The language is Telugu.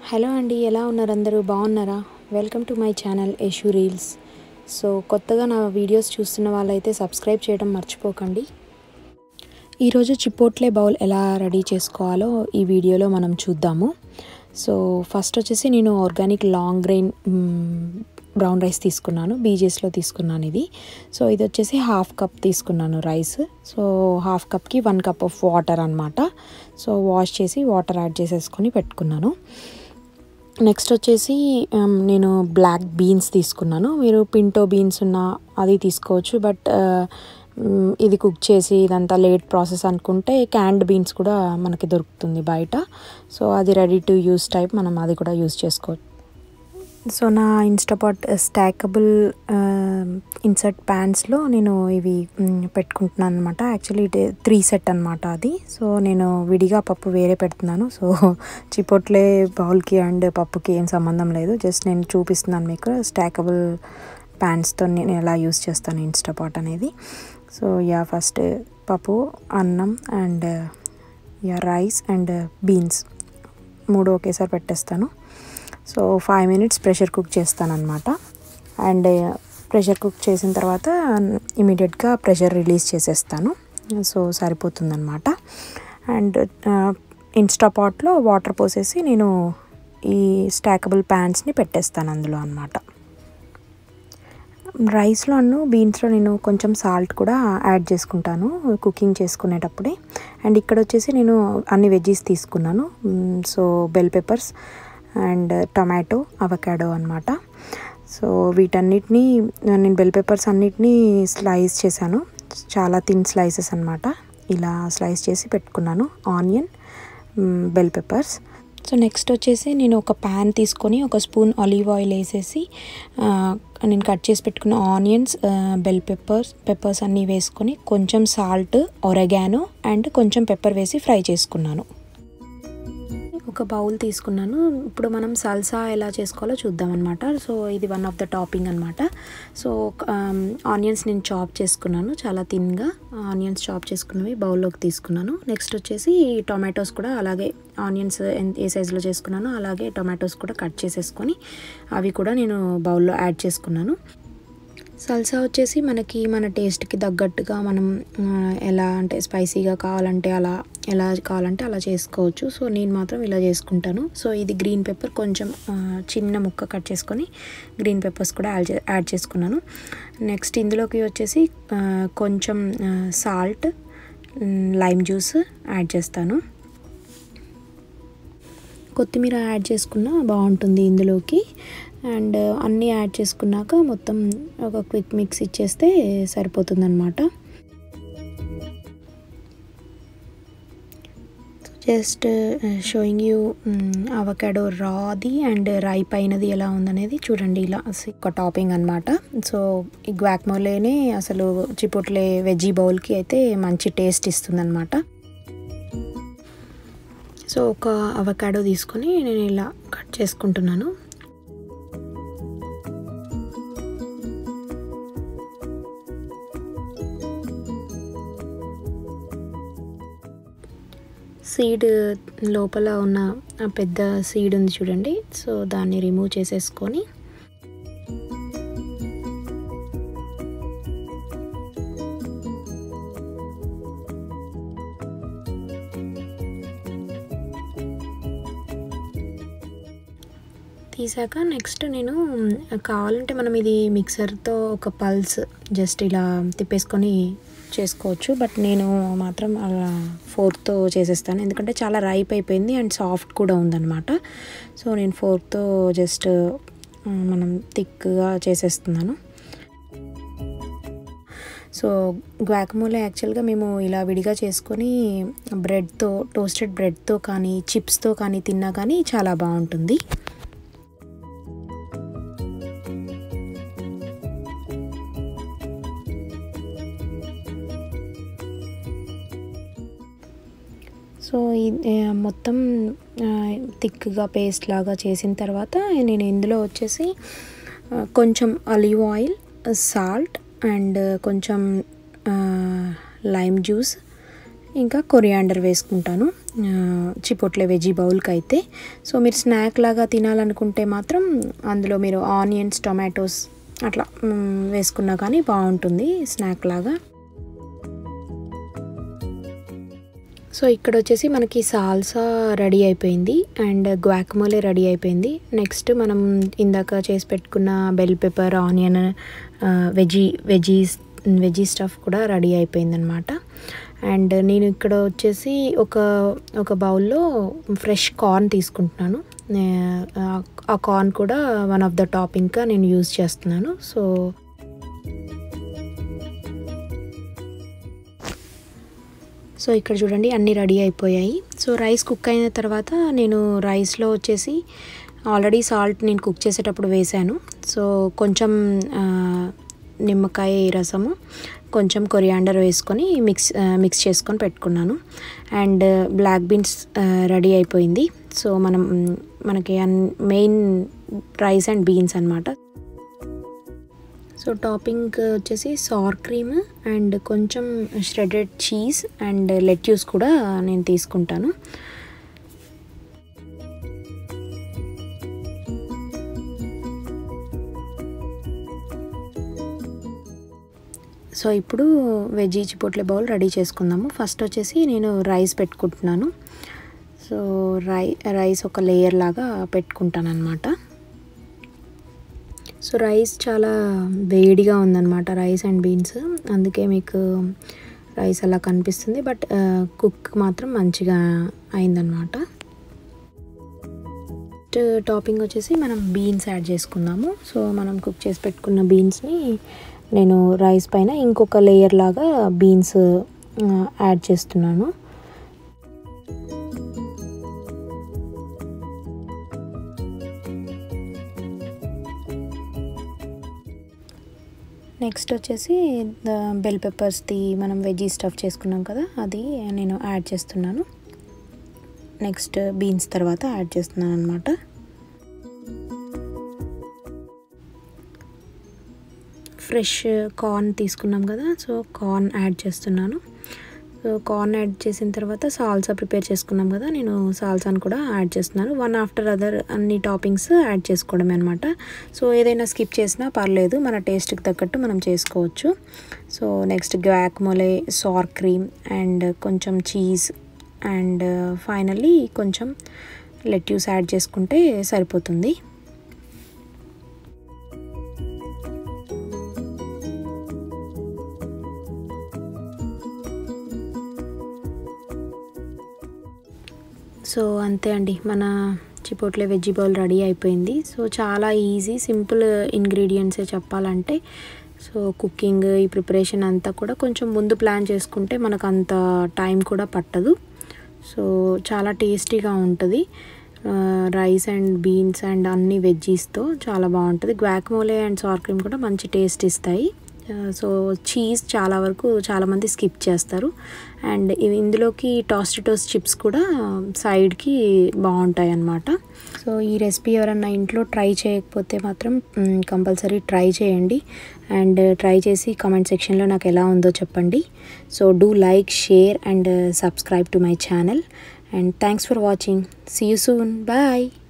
హలో అండి ఎలా ఉన్నారు అందరూ బాగున్నారా welcome to my channel Yashu reels so కొత్తగా నా వీడియోస్ చూస్తున్న వాళ్ళైతే సబ్స్క్రైబ్ చేయడం మర్చిపోకండి ఈరోజు చిపోట్లే బౌల్ ఎలా రెడీ చేసుకోవాలో ఈ వీడియోలో మనం చూద్దాము సో ఫస్ట్ వచ్చేసి నేను organic long grain brown rice తీసుకున్నాను బీజేస్లో తీసుకున్నాను ఇది సో ఇది వచ్చేసి హాఫ్ కప్ తీసుకున్నాను రైస్ సో హాఫ్ కప్కి వన్ కప్ ఆఫ్ వాటర్ అనమాట సో వాష్ చేసి వాటర్ యాడ్ చేసేసుకొని పెట్టుకున్నాను నెక్స్ట్ వచ్చేసి ఉమ్, నేను బ్లాక్ బీన్స్ తీసుకున్నాను మీరు పింటో బీన్స్ ఉన్న అది తీసుకోవచ్చు బట్ ఉమ్, ఇది కుక్ చేసి ఇదంతా లేట్ ప్రాసెస్ అనుకుంటే క్యాండ్ బీన్స్ కూడా మనకి దొరుకుతుంది బయట సో అది రెడీ టు యూస్ టైప్ మనం అది కూడా యూస్ చేసుకోవచ్చు సో నా ఇన్స్టాపాట్ స్టాకబుల్ ఇన్సర్ట్ ప్యాంట్స్లో నేను ఇవి మ్, పెట్టుకుంటున్నాను అనమాట యాక్చువల్లీ ఇది త్రీ సెట్ అనమాట అది సో నేను విడిగా పప్పు వేరే పెడుతున్నాను సో చిపోట్లే బౌల్కి అండ్ పప్పుకి ఏం సంబంధం లేదు జస్ట్ నేను చూపిస్తున్నాను మీకు స్టాకబుల్ ప్యాంట్స్తో నేను ఎలా యూస్ చేస్తాను ఇన్స్టాపాట్ అనేది సో యా ఫస్ట్ పప్పు అన్నం and yeah rice and beans మూడు ఒకేసారి పెట్టేస్తాను so five minutes pressure cook చేస్తాను అనమాట అండ్ ప్రెషర్ కుక్ చేసిన తర్వాత ఇమీడియట్గా ప్రెషర్ రిలీజ్ చేసేస్తాను సో సరిపోతుందన్నమాట అండ్ ఇన్స్టాపాట్లో వాటర్ పోసేసి నేను ఈ స్టాకబుల్ ప్యాన్స్ని పెట్టేస్తాను అందులో అనమాట రైస్లోను బీన్స్లో నేను కొంచెం సాల్ట్ కూడా యాడ్ చేసుకుంటాను కుకింగ్ చేసుకునేటప్పుడే అండ్ ఇక్కడ వచ్చేసి నేను అన్ని వెజ్జీస్ తీసుకున్నాను hmm, so bell peppers and tomato avocado అనమాట సో వీటన్నిటిని నేను బెల్ పెప్పర్స్ అన్నిటినీ స్లైస్ చేశాను చాలా థిన్ స్లైసెస్ అనమాట ఇలా స్లైస్ చేసి పెట్టుకున్నాను onion bell peppers so next వచ్చేసి నేను ఒక ప్యాన్ తీసుకొని ఒక స్పూన్ ఆలివ్ ఆయిల్ వేసేసి ఆ, నేను కట్ చేసి పెట్టుకున్న ఆనియన్స్ బెల్ పెప్పర్స్ పెప్పర్స్ అన్నీ వేసుకొని కొంచెం సాల్ట్ ఒరగానో అండ్ కొంచెం పెప్పర్ వేసి ఫ్రై చేసుకున్నాను ఒక బౌల్ తీసుకున్నాను ఇప్పుడు మనం సల్సా ఎలా చేసుకోవాలో చూద్దాం అనమాట సో ఇది వన్ ఆఫ్ ద టాపింగ్ అనమాట సో ఆనియన్స్ నేను చాప్ చేసుకున్నాను చాలా థిన్గా ఆనియన్స్ చాప్ చేసుకున్నవి బౌల్లోకి తీసుకున్నాను నెక్స్ట్ వచ్చేసి టొమాటోస్ కూడా అలాగే ఆనియన్స్ ఎన్- ఏ సైజులో చేసుకున్నానో అలాగే టొమాటోస్ కూడా కట్ చేసేసుకొని అవి కూడా నేను బౌల్లో యాడ్ చేసుకున్నాను సల్సా వచ్చేసి మనకి మన టేస్ట్కి తగ్గట్టుగా మనం ఆ, ఎలా అంటే స్పైసీగా కావాలంటే అలా ఎలా కావాలంటే అలా చేసుకోవచ్చు సో నేను మాత్రం ఇలా చేసుకుంటాను సో ఇది గ్రీన్ పెప్పర్ కొంచెం ఆ, చిన్న ముక్క కట్ చేసుకొని గ్రీన్ పెప్పర్స్ కూడా యాడ్ చే యాడ్ చేసుకున్నాను నెక్స్ట్ ఇందులోకి వచ్చేసి ఆ, కొంచెం సాల్ట్ లైమ్ జ్యూస్ యాడ్ చేస్తాను కొత్తిమీర యాడ్ చేసుకున్నా బాగుంటుంది ఇందులోకి అండ్ అన్నీ యాడ్ చేసుకున్నాక మొత్తం ఒక క్విక్ మిక్స్ ఇచ్చేస్తే సరిపోతుందన్నమాట జస్ట్ షోయింగ్ యూ అవకాడో రాది అండ్ రైప్ అయినది ఎలా ఉందనేది చూడండి ఇలా ఒక టాపింగ్ అనమాట సో ఈ గ్వాక్మోలేనే అసలు చిపోట్లే వెజ్జీ బౌల్కి అయితే మంచి టేస్ట్ ఇస్తుందన్నమాట సో ఒక అవకాడో తీసుకొని నేను ఇలా కట్ చేసుకుంటున్నాను సీడ్ లోపల ఉన్న ఆ పెద్ద సీడ్ ఉంది చూడండి సో దాన్ని రిమూవ్ చేసేసుకొని తీసాక నెక్స్ట్ నేను కావాలంటే మనం ఇది మిక్సర్తో ఒక పల్స్ జస్ట్ ఇలా తిప్పేసుకొని చేసుకోవచ్చు బట్ నేను మాత్రం అలా ఫోర్క్తో చేసేస్తాను ఎందుకంటే చాలా రైప్ అయిపోయింది అండ్ సాఫ్ట్ కూడా ఉందన్నమాట సో నేను ఫోర్క్తో జస్ట్ మనం థిక్గా చేసేస్తున్నాను సో గ్వాకమోలే యాక్చువల్గా మేము ఇలా విడిగా చేసుకొని బ్రెడ్తో టోస్టెడ్ బ్రెడ్తో కానీ చిప్స్తో కానీ తిన్నా కానీ చాలా బాగుంటుంది సో ఇది ఆ, మొత్తం థిక్గా పేస్ట్ లాగా చేసిన తర్వాత నేను ఇందులో వచ్చేసి ఆ, కొంచెం ఆలివ్ ఆయిల్ సాల్ట్ అండ్ కొంచెం లైమ్ జ్యూస్ ఇంకా కొరియాండర్ వేసుకుంటాను చిపోట్లే వెజీ బౌల్కి అయితే సో మీరు స్నాక్ లాగా తినాలనుకుంటే మాత్రం అందులో మీరు ఆనియన్స్ టొమాటోస్ అట్లా వేసుకున్నా కానీ బాగుంటుంది స్నాక్ లాగా సో ఇక్కడ వచ్చేసి మనకి సాల్సా రెడీ అయిపోయింది అండ్ గ్వాక్మోలే రెడీ అయిపోయింది నెక్స్ట్ మనం ఇందాక చేసి పెట్టుకున్న bell pepper onion veggie veggies veggie stuff కూడా రెడీ అయిపోయింది అనమాట అండ్ నేను ఇక్కడ వచ్చేసి ఒక ఒక బౌల్లో ఫ్రెష్ కార్న్ తీసుకుంటున్నాను ఆ కార్న్ కూడా వన్ ఆఫ్ ద టాపింగ్గా నేను యూజ్ చేస్తున్నాను సో సో ఇక్కడ చూడండి అన్నీ రెడీ అయిపోయాయి సో రైస్ కుక్ అయిన తర్వాత నేను రైస్లో వచ్చేసి ఆల్రెడీ సాల్ట్ నేను కుక్ చేసేటప్పుడు వేశాను సో కొంచెం నిమ్మకాయ రసము కొంచెం కొరియాండర్ వేసుకొని మిక్స్ మిక్స్ చేసుకొని పెట్టుకున్నాను అండ్ బ్లాక్ బీన్స్ రెడీ అయిపోయింది సో మనం మనకి మెయిన్ రైస్ అండ్ బీన్స్ అనమాట సో టాపింగ్ వచ్చేసి సార్ క్రీమ్ అండ్ కొంచెం ష్రెడెడ్ చీజ్ అండ్ లెట్యూస్ కూడా నేను తీసుకుంటాను సో ఇప్పుడు వెజ్ చిపోట్లే బౌల్ రెడీ చేసుకుందాము ఫస్ట్ వచ్చేసి నేను రైస్ పెట్టుకుంటున్నాను సో రై రైస్ ఒక లేయర్ లాగా పెట్టుకుంటాను అనమాట సో రైస్ చాలా వేడిగా ఉందన్నమాట రైస్ అండ్ బీన్స్ అందుకే మీకు రైస్ అలా కనిపిస్తుంది బట్ కుక్ మాత్రం మంచిగా అయిందనమాట టాపింగ్ వచ్చేసి మనం బీన్స్ యాడ్ చేసుకుందాము సో మనం కుక్ చేసి పెట్టుకున్న బీన్స్ని నేను రైస్ పైన ఇంకొక లేయర్ లాగా బీన్స్ యాడ్ చేస్తున్నాను నెక్స్ట్ వచ్చేసి బెల్ పెప్పర్స్ది మనం వెజీ స్టఫ్ చేసుకున్నాం కదా అది నేను యాడ్ చేస్తున్నాను నెక్స్ట్ బీన్స్ తర్వాత యాడ్ చేస్తున్నాను అనమాట ఫ్రెష్ కార్న్ తీసుకున్నాం కదా సో కార్న్ యాడ్ చేస్తున్నాను సో కార్న్ యాడ్ చేసిన తర్వాత సాల్సా ప్రిపేర్ చేసుకున్నాం కదా నేను సాల్సాను కూడా యాడ్ చేస్తున్నాను వన్ ఆఫ్టర్ అదర్ అన్ని టాపింగ్స్ యాడ్ చేసుకోవడమే అనమాట సో ఏదైనా స్కిప్ చేసినా పర్లేదు మన టేస్ట్కి తగ్గట్టు మనం చేసుకోవచ్చు so next guacamole sour cream and కొంచెం చీజ్ అండ్ ఫైనల్లీ కొంచెం లెట్యూస్ యాడ్ చేసుకుంటే సరిపోతుంది సో అంతే అండి మన చిపోట్లే వెజ్ బౌల్ రెడీ అయిపోయింది సో చాలా ఈజీ సింపుల్ ఇంగ్రీడియంట్సే చెప్పాలంటే సో కుకింగ్ ఈ ప్రిపరేషన్ అంతా కూడా కొంచెం ముందు ప్లాన్ చేసుకుంటే మనకు అంత టైం కూడా పట్టదు సో చాలా టేస్టీగా ఉంటుంది రైస్ అండ్ బీన్స్ అండ్ అన్ని వెజ్జీస్తో చాలా బాగుంటుంది గ్వాక్మోలే అండ్ సార్ క్రీమ్ కూడా మంచి టేస్ట్ ఇస్తాయి సో చీజ్ చాలా వరకు చాలామంది స్కిప్ చేస్తారు అండ్ ఇందులోకి టాస్ట్ టోస్ట్ చిప్స్ కూడా సైడ్కి బాగుంటాయి అన్నమాట సో ఈ రెసిపీ ఎవరన్నా ఇంట్లో ట్రై చేయకపోతే మాత్రం కంపల్సరీ ట్రై చేయండి అండ్ ట్రై చేసి కామెంట్ సెక్షన్లో నాకు ఎలా ఉందో చెప్పండి so do like share and subscribe to my channel and thanks for watching see you soon bye